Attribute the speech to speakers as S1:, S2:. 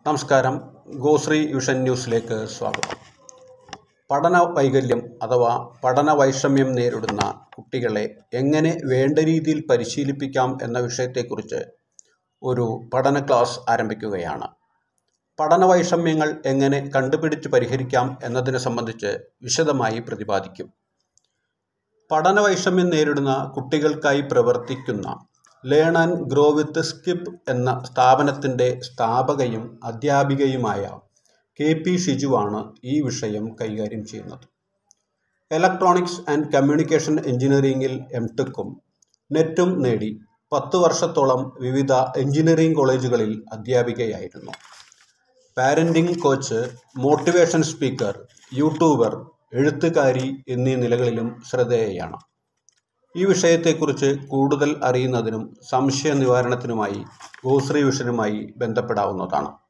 S1: നമസ്കാരം ഗോശ്രീ വിഷൻ ന്യൂസിലേക്ക് സ്വാഗതം പഠന വൈകല്യം അഥവാ പഠന വൈഷമ്യം നേരിടുന്ന കുട്ടികളെ എങ്ങനെ വേണ്ട രീതിയിൽ പരിശീലിപ്പിക്കാം എന്ന വിഷയത്തെക്കുറിച്ച് ഒരു പഠന ക്ലാസ് ആരംഭിക്കുകയാണ് പഠന വൈഷമ്യങ്ങൾ എങ്ങനെ കണ്ടുപിടിച്ച് പരിഹരിക്കാം എന്നതിനെ സംബന്ധിച്ച് വിശദമായി പ്രതിപാദിക്കും പഠന വൈഷമ്യം നേരിടുന്ന കുട്ടികൾക്കായി പ്രവർത്തിക്കുന്ന learn and grow with skip എന്ന സ്ഥാപനത്തിൻ്റെ സ്ഥാപകയും അധ്യാപികയുമായ കെ പി ഷിജുവാണ് ഈ വിഷയം കൈകാര്യം ചെയ്യുന്നത് ഇലക്ട്രോണിക്സ് ആൻഡ് കമ്മ്യൂണിക്കേഷൻ എഞ്ചിനീയറിംഗിൽ എം ടെക്കും നെറ്റും നേടി പത്ത് വർഷത്തോളം വിവിധ എഞ്ചിനീയറിംഗ് കോളേജുകളിൽ അധ്യാപികയായിരുന്നു parenting coach motivation speaker YouTuber എഴുത്തുകാരി എന്നീ നിലകളിലും ശ്രദ്ധേയയാണ് ഈ വിഷയത്തെക്കുറിച്ച് കൂടുതൽ അറിയുന്നതിനും സംശയ നിവാരണത്തിനുമായി ഗോശ്രീ വിഷനുമായി ബന്ധപ്പെടാവുന്നതാണ്